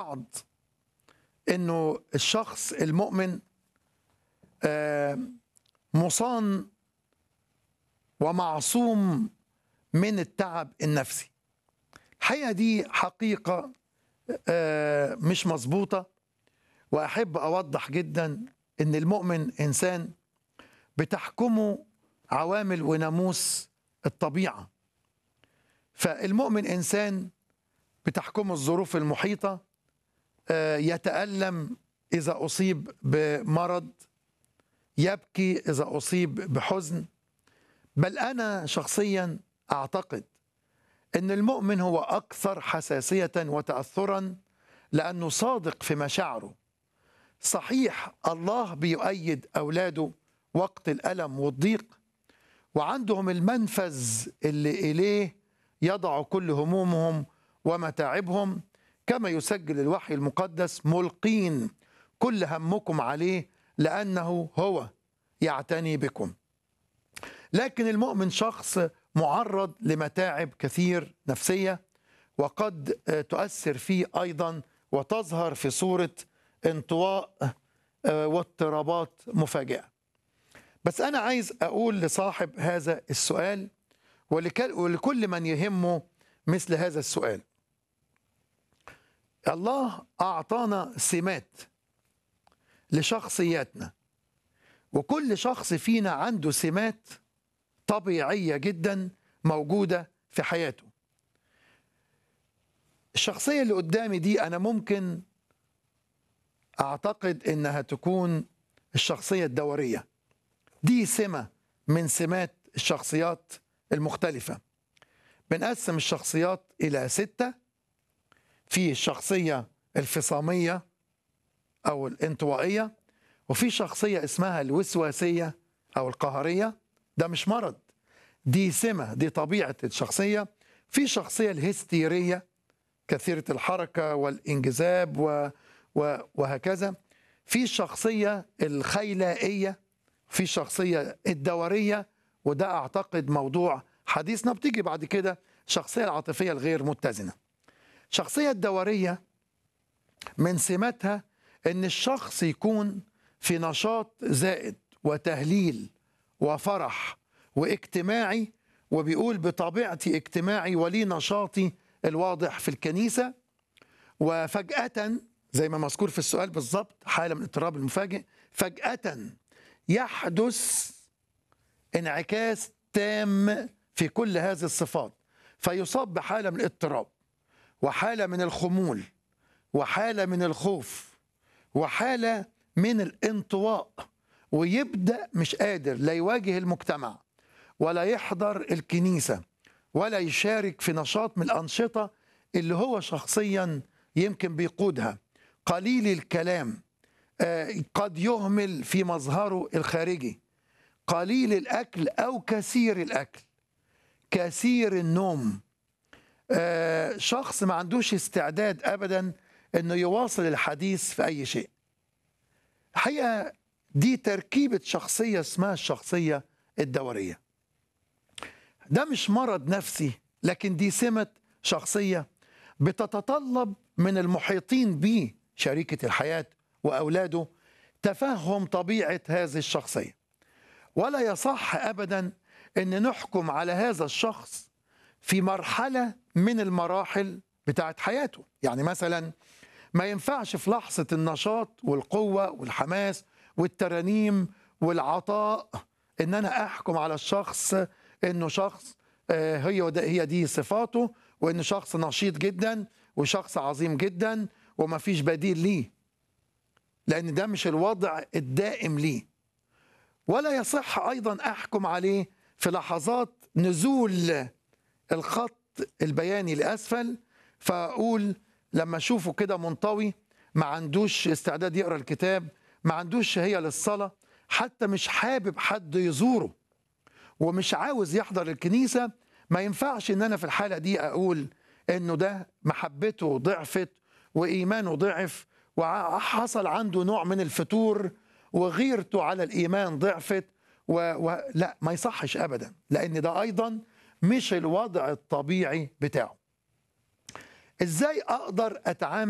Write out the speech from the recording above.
بعض انه الشخص المؤمن آه، مصان ومعصوم من التعب النفسي الحقيقه دي حقيقه آه، مش مظبوطه واحب اوضح جدا ان المؤمن انسان بتحكمه عوامل وناموس الطبيعه فالمؤمن انسان بتحكمه الظروف المحيطه آه، يتالم اذا اصيب بمرض يبكي اذا اصيب بحزن بل انا شخصيا اعتقد ان المؤمن هو اكثر حساسيه وتاثرا لانه صادق في مشاعره صحيح الله بيؤيد اولاده وقت الالم والضيق وعندهم المنفذ اللي اليه يضع كل همومهم ومتاعبهم كما يسجل الوحي المقدس ملقين كل همكم عليه لانه هو يعتني بكم لكن المؤمن شخص معرض لمتاعب كثير نفسيه وقد تؤثر فيه ايضا وتظهر في صوره انطواء واضطرابات مفاجئه بس انا عايز اقول لصاحب هذا السؤال ولكل من يهمه مثل هذا السؤال الله اعطانا سمات لشخصياتنا وكل شخص فينا عنده سمات طبيعيه جدا موجوده في حياته الشخصيه اللي قدامي دي انا ممكن اعتقد انها تكون الشخصيه الدوريه دي سمه من سمات الشخصيات المختلفه بنقسم الشخصيات الى سته في الشخصيه الفصاميه او الانطوائيه وفي شخصيه اسمها الوسواسيه او القهريه ده مش مرض دي سمه دي طبيعه الشخصيه في شخصيه الهستيريه كثيره الحركه والانجذاب و وهكذا في الشخصيه الخيلائيه في الشخصيه الدوريه وده اعتقد موضوع حديثنا بتيجي بعد كده الشخصيه العاطفيه الغير متزنه الشخصيه الدوريه من سماتها ان الشخص يكون في نشاط زائد وتهليل وفرح واجتماعي وبيقول بطبيعتي اجتماعي ولي نشاطي الواضح في الكنيسه وفجاه زي ما مذكور في السؤال بالظبط حاله من الاضطراب المفاجئ فجاه يحدث انعكاس تام في كل هذه الصفات فيصاب بحاله من الاضطراب وحاله من الخمول وحاله من الخوف وحاله من الانطواء ويبدا مش قادر لا يواجه المجتمع ولا يحضر الكنيسه ولا يشارك في نشاط من الانشطه اللي هو شخصيا يمكن بيقودها قليل الكلام قد يهمل في مظهره الخارجي قليل الاكل او كثير الاكل كثير النوم شخص ما عندوش استعداد ابدا انه يواصل الحديث في اي شيء الحقيقه دي تركيبه شخصيه اسمها الشخصيه الدوريه ده مش مرض نفسي لكن دي سمه شخصيه بتتطلب من المحيطين به شريكه الحياه واولاده تفهم طبيعه هذه الشخصيه ولا يصح ابدا ان نحكم على هذا الشخص في مرحله من المراحل بتاعت حياته يعني مثلا ما ينفعش في لحظه النشاط والقوه والحماس والترانيم والعطاء ان انا احكم على الشخص انه شخص هي هي دي صفاته وانه شخص نشيط جدا وشخص عظيم جدا وما فيش بديل ليه لان ده مش الوضع الدائم ليه ولا يصح ايضا احكم عليه في لحظات نزول الخط البياني لاسفل فاقول لما اشوفه كده منطوي ما عندوش استعداد يقرا الكتاب ما عندوش شهيه للصلاه حتى مش حابب حد يزوره ومش عاوز يحضر الكنيسه ما ينفعش ان انا في الحاله دي اقول انه ده محبته ضعفت وايمانه ضعف وحصل عنده نوع من الفتور وغيرته على الايمان ضعفت و... و... لا ما يصحش ابدا لان ده ايضا مش الوضع الطبيعي بتاعه ازاي اقدر اتعامل